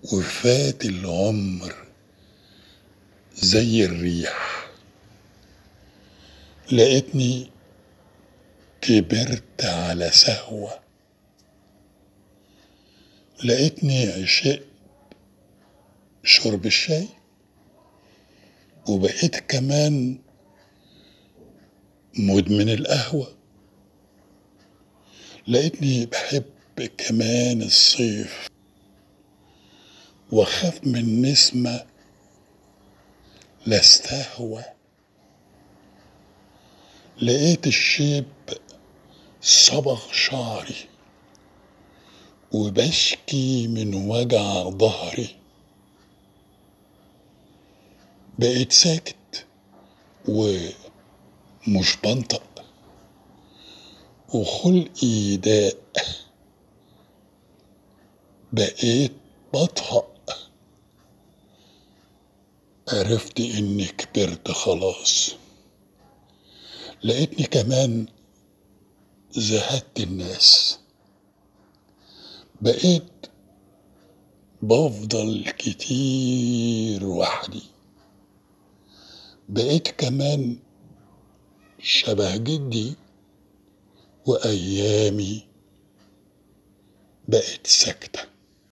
وفات العمر زي الريح لقيتني كبرت على سهوة لقيتني عشقت شرب الشاي وبقيت كمان مدمن القهوة لقيتني بحب كمان الصيف واخاف من نسمة لاستهوى لقيت الشيب صبغ شعري وبشكي من وجع ظهري بقيت ساكت ومش بنطق وخلقي داء بقيت بطهق عرفت اني كبرت خلاص لقيتني كمان زهدت الناس بقيت بفضل كتير وحدي بقيت كمان شبه جدي وايامي بقت ساكته